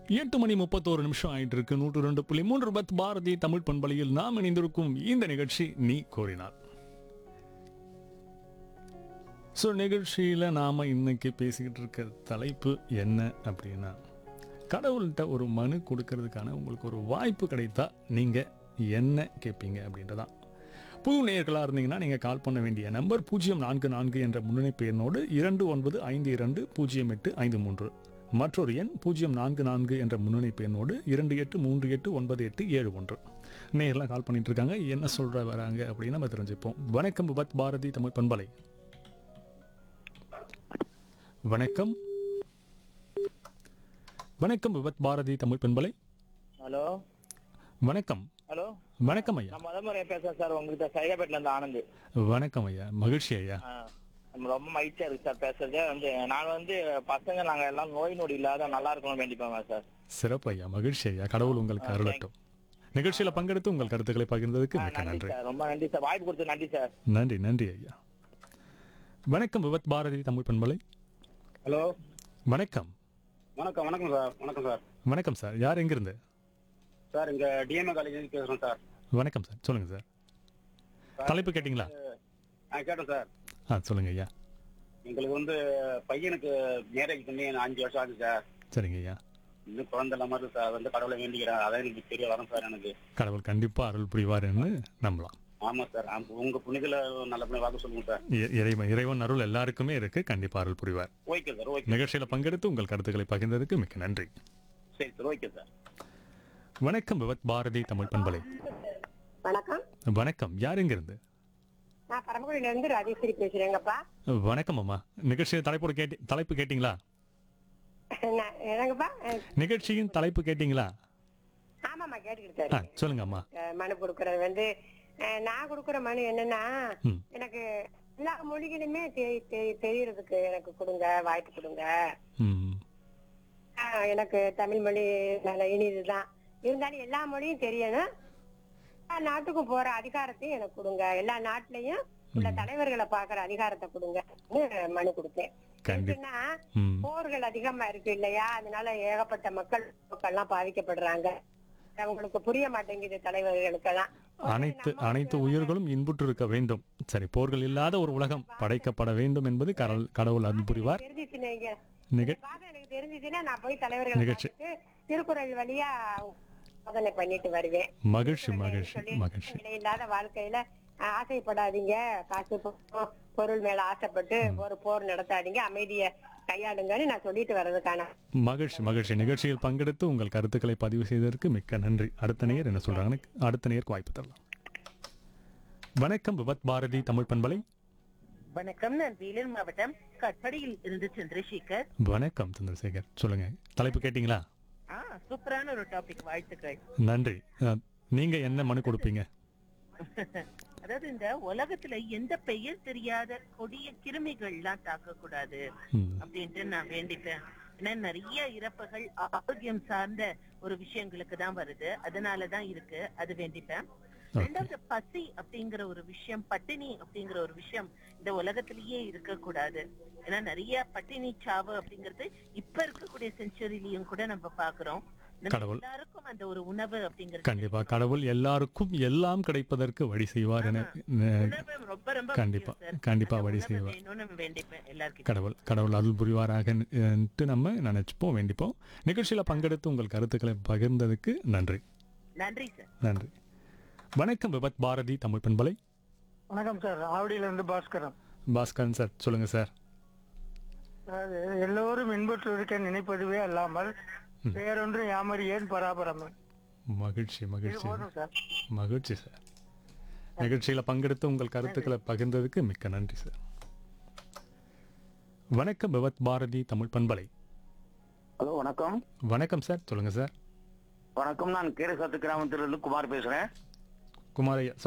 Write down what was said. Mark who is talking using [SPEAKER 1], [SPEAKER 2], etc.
[SPEAKER 1] எட்டு மணி முப்பத்தோரு நிமிஷம் ஆயிட்டு இருக்கு நூற்று ரெண்டு புள்ளி மூன்று பத் பாரதி தமிழ் பண்பலையில் நாம் இணைந்திருக்கும் இந்த நிகழ்ச்சி நீ கோரினார் ஸோ நிகழ்ச்சியில் நாம் இன்னைக்கு பேசிக்கிட்டு இருக்க தலைப்பு என்ன அப்படின்னா கடவுள்கிட்ட ஒரு மனு கொடுக்கறதுக்கான உங்களுக்கு ஒரு வாய்ப்பு கிடைத்தா நீங்கள் என்ன கேட்பீங்க அப்படின்றதான் புது நேயர்களாக இருந்தீங்கன்னா நீங்கள் கால் பண்ண வேண்டிய நம்பர் பூஜ்ஜியம் நான்கு நான்கு என்ற முன்னணிப்பு எண்ணோடு இரண்டு ஒன்பது ஐந்து இரண்டு பூஜ்ஜியம் எட்டு ஐந்து மூன்று மற்றொரு எண் பூஜ்ஜியம் நான்கு நான்கு என்ற முன்னணிப்பு எண்ணோடு இரண்டு எட்டு மூன்று எட்டு ஒன்பது எட்டு ஏழு ஒன்று நேயர்லாம் கால் பண்ணிட்டு இருக்காங்க என்ன சொல்ற வராங்க அப்படின்னு நம்ம தெரிஞ்சுப்போம் வணக்கம் விபத் பாரதி தமிழ் பண்பலை வணக்கம் வணக்கம் விபத் பாரதி தமிழ் பண்பலை
[SPEAKER 2] ஹலோ
[SPEAKER 1] வணக்கம்
[SPEAKER 2] ஹலோ
[SPEAKER 1] வணக்கம் ஐயா
[SPEAKER 2] நான் முத முறை பேசுறேன் சார் உங்ககிட்ட சைதாபேட்ல இருந்து ஆனந்த்
[SPEAKER 1] வணக்கம் ஐயா மகிழ்ச்சி ஐயா
[SPEAKER 2] ஆ, நம்ம ரொம்ப மகிழ்ச்சியா இருக்கு சார் பேசுறது வந்து நான் வந்து பசங்க நாங்க எல்லாம் நோய் நொடி இல்லாத நல்லா இருக்கணும் வேண்டிப்பாங்க சார்
[SPEAKER 1] சிறப்பு ஐயா மகிழ்ச்சி ஐயா கடவுள் உங்களுக்கு அருளட்டும் நிகழ்ச்சியில பங்கெடுத்து உங்கள் கருத்துக்களை பகிர்ந்ததுக்கு
[SPEAKER 2] ஆ,
[SPEAKER 1] மிக்க
[SPEAKER 2] நன்றி
[SPEAKER 1] நன்றி
[SPEAKER 2] சார் ரொம்ப நன்றி சார் வாய்ப்பு கொடுத்து நன்றி சார்
[SPEAKER 1] நன்றி நன்றி ஐயா வணக்கம் விபத் பாரதி தமிழ் பண்பலை
[SPEAKER 3] ஹலோ
[SPEAKER 1] வணக்கம்
[SPEAKER 3] வணக்கம் வணக்கம் சார் வணக்கம் சார்
[SPEAKER 1] வணக்கம் சார் யார் எங்கிருந்து
[SPEAKER 3] சார் இங்க டிஎம்ஏ காலேஜ் பேசுறோம் சார்
[SPEAKER 1] வணக்கம் சார் சொல்லுங்க சார் தலைப்பு கேட்டிங்களா
[SPEAKER 3] ஆ கேட்டேன் சார்
[SPEAKER 1] ஆ சொல்லுங்க ஐயா
[SPEAKER 3] எங்களுக்கு வந்து பையனுக்கு மேரேஜ் பண்ணி அஞ்சு வருஷம் ஆகுது சார்
[SPEAKER 1] சரிங்க ஐயா
[SPEAKER 3] இன்னும் குழந்தை இல்லாம இருக்கு சார் வந்து கடவுளை வேண்டிக்கிறேன் அதான் எனக்கு தெரிய வரும் சார் எனக்கு
[SPEAKER 1] கடவுள் கண்டிப்பா அருள் புரிவாருன்னு நம்பலாம்
[SPEAKER 3] ஆமா சார் ஆமா, உங்க புனிதல நல்லபடியா வாக்கு சொல்லுங்க சார்
[SPEAKER 1] இ- இறைவன் இறைவன் அருள் எல்லாருக்குமே இருக்கு கண்டிப்பா அருள் புரிவார்
[SPEAKER 3] ஓகே சார் ஓகே
[SPEAKER 1] நிகழ்ச்சியில பங்கெடுத்து உங்கள் கருத்துக்களை பகிர்ந்ததுக்கு மிக்க நன்றி
[SPEAKER 3] சரி சார் ஓகே சார்
[SPEAKER 1] வணக்கம் விபத் பாரதி தமிழ் பண்பலை
[SPEAKER 4] வணக்கம்
[SPEAKER 1] வணக்கம் யார் எங்கிருந்து
[SPEAKER 4] நான் பரமக்குடியில இருந்து ராஜேஸ்வரி பேசுறேங்கப்பா
[SPEAKER 1] வணக்கம் அம்மா நிகழ்ச்சியின் தலைப்பு கேட்டி தலைப்பு கேட்டிங்களா
[SPEAKER 4] நான் என்னங்கப்பா அஹ்,
[SPEAKER 1] நிகழ்ச்சியின் தலைப்பு கேட்டிங்களா
[SPEAKER 4] ஆமாம்மா கேட்டுக்கிட்டு
[SPEAKER 1] ஆ
[SPEAKER 4] சார்
[SPEAKER 1] சொல்லுங்க அம்மா
[SPEAKER 4] மனு கொடுக்கறது வந்து அஹ், நான் கொடுக்குற மனு என்னன்னா
[SPEAKER 1] ம்.
[SPEAKER 4] எனக்கு எல்லா மொழிகளுமே தெ- தெ- தெரியறதுக்கு எனக்கு கொடுங்க வாய்ப்பு கொடுங்க
[SPEAKER 1] ம்
[SPEAKER 4] ஆஹ், எனக்கு தமிழ் மொழி நல்ல இனிதுதான் இருந்தாலும் எல்லா மொழியும் தெரியணும் எல்லா நாட்டுக்கும் போற அதிகாரத்தையும் எனக்கு கொடுங்க எல்லா நாட்டிலையும் உள்ள தலைவர்களை பாக்குற அதிகாரத்தை கொடுங்கன்னு மனு கொடுத்தேன்
[SPEAKER 1] கண்டி
[SPEAKER 4] எப்படின்னா
[SPEAKER 1] ம்
[SPEAKER 4] போர்கள் அதிகமா இருக்கு இல்லையா அதனால ஏகப்பட்ட மக்கள் மக்கள்லாம் பாதிக்கப்படுறாங்க அவங்களுக்கு புரிய மாட்டேங்குது தலைவர்களுக்கெல்லாம்
[SPEAKER 1] அனைத்து அனைத்து உயிர்களும் இன்புற்று இருக்க வேண்டும் சரி போர்கள் இல்லாத ஒரு உலகம் படைக்கப்பட வேண்டும் என்பது கடவுள் கடவுள் அருள் புரிவார்
[SPEAKER 4] தெரிஞ்சிச்சு நீங்க
[SPEAKER 1] நிக
[SPEAKER 4] பாதை எனக்கு தெரிஞ்சிச்சுன்னா நான் போய் தலைவர்கள்
[SPEAKER 1] நிகழ்ச்சி.
[SPEAKER 4] திருக்குறள் வழியா சாதனை பண்ணிட்டு வருவேன்
[SPEAKER 1] மகிழ்ச்சி மகிழ்ச்சி
[SPEAKER 4] சொல்லி
[SPEAKER 1] மகிழ்ச்சி
[SPEAKER 4] நிலை இல்லாத வாழ்க்கையில அஹ், ஆசைப்படாதீங்க காசு பொ- பொருள் மேல ஆசைப்பட்டு ஒரு போர் நடத்தாதீங்க அமைதிய கையாளுங்கன்னு நான் சொல்லிட்டு வர்றதுக்கான
[SPEAKER 1] மகிழ்ச்சி மகிழ்ச்சி நிகழ்ச்சியில் பங்கெடுத்து உங்கள் கருத்துக்களை பதிவு செய்ததற்கு மிக்க நன்றி அடுத்த நேயர் என்ன சொல்றாங்கன்னு அடுத்த நேயருக்கு வாய்ப்பு தரலாம் வணக்கம் விபத் பாரதி தமிழ் பண்பலை
[SPEAKER 5] வணக்கம் நான் வேலூர் மாவட்டம் கட்படியில் இருந்து சந்திரசேகர்
[SPEAKER 1] வணக்கம் சந்திரசேகர் சொல்லுங்க தலைப்பு கேட்டிங்களா
[SPEAKER 5] ஆ சூப்பரான ஒரு டாபிக் வாழ்த்துக்கள்
[SPEAKER 1] நன்றி அஹ், நீங்க என்ன மனு கொடுப்பீங்க
[SPEAKER 5] அதாவது இந்த உலகத்துல எந்த பெயர் தெரியாத கொடிய கிருமிகள்லாம் தாக்க கூடாது
[SPEAKER 1] ம்,
[SPEAKER 5] அப்படின்ட்டு நான் வேண்டிப்பேன் ஏன்னா நிறைய இறப்புகள் ஆரோக்கியம் சார்ந்த ஒரு விஷயங்களுக்கு தான் வருது அதனாலதான் இருக்கு அது வேண்டிப்பேன் ரெண்டாவது பசி அப்படிங்கிற ஒரு விஷயம் பட்டினி அப்படிங்கிற ஒரு விஷயம் இந்த உலகத்திலேயே இருக்க கூடாது ஏன்னா நிறைய பட்டினி சாவு அப்படிங்கிறது இப்ப இருக்கக்கூடிய செஞ்சுரியிலயும் கூட நம்ம பாக்குறோம் நம்ம
[SPEAKER 1] கடவுள்.
[SPEAKER 5] எல்லாருக்கும் அந்த ஒரு உணவு அப்படிங்கிறது
[SPEAKER 1] கண்டிப்பா கடவுள் எல்லாருக்கும் எல்லாம் கிடைப்பதற்கு வழி செய்வார் என ந-
[SPEAKER 5] உணவு ரொம்ப ரொம்ப
[SPEAKER 1] கண்டிப்பா,
[SPEAKER 5] முக்கியம் சார்.
[SPEAKER 1] கண்டிப்பா
[SPEAKER 5] அந்த
[SPEAKER 1] வழி
[SPEAKER 5] உணவு
[SPEAKER 1] செய்வார்.
[SPEAKER 5] வேணும்னு நம்ம வேண்டிப்பேன் எல்லாருக்கும்
[SPEAKER 1] கடவுள் கடவுள் அருள் புரிவாராகன்ட்டு நம்ம நினைச்சுப்போம் வேண்டிப்போம் நிகழ்ச்சியில பங்கெடுத்து உங்கள் கருத்துக்களை பகிர்ந்ததுக்கு நன்றி
[SPEAKER 5] நன்றி சார்
[SPEAKER 1] நன்றி வணக்கம் விபத் பாரதி தமிழ் பண்பலை
[SPEAKER 6] வணக்கம் சார் ஆவடியில இருந்து பாஸ்கரன்
[SPEAKER 1] பாஸ்கரன் சார் சொல்லுங்க சார்
[SPEAKER 6] அதாவது எல்லோரும் இன்புற்று இருக்க நினைப்பதுவே அல்லாமல் வேறொன்று யாமர் ஏன் பராபரமே
[SPEAKER 1] மகிழ்ச்சி
[SPEAKER 6] இது
[SPEAKER 1] மகிழ்ச்சி
[SPEAKER 6] போதும் சார்
[SPEAKER 1] மகிழ்ச்சி சார் நிகழ்ச்சியில பங்கெடுத்து உங்கள் கருத்துக்களை பகிர்ந்ததுக்கு மிக்க நன்றி சார் வணக்கம் விபத் பாரதி தமிழ் பண்பலை
[SPEAKER 3] ஹலோ வணக்கம்
[SPEAKER 1] வணக்கம் சார் சொல்லுங்க சார்
[SPEAKER 3] வணக்கம் நான் கீரசத்து கிராமத்திலிருந்து குமார் பேசுறேன்
[SPEAKER 1] குமாரையா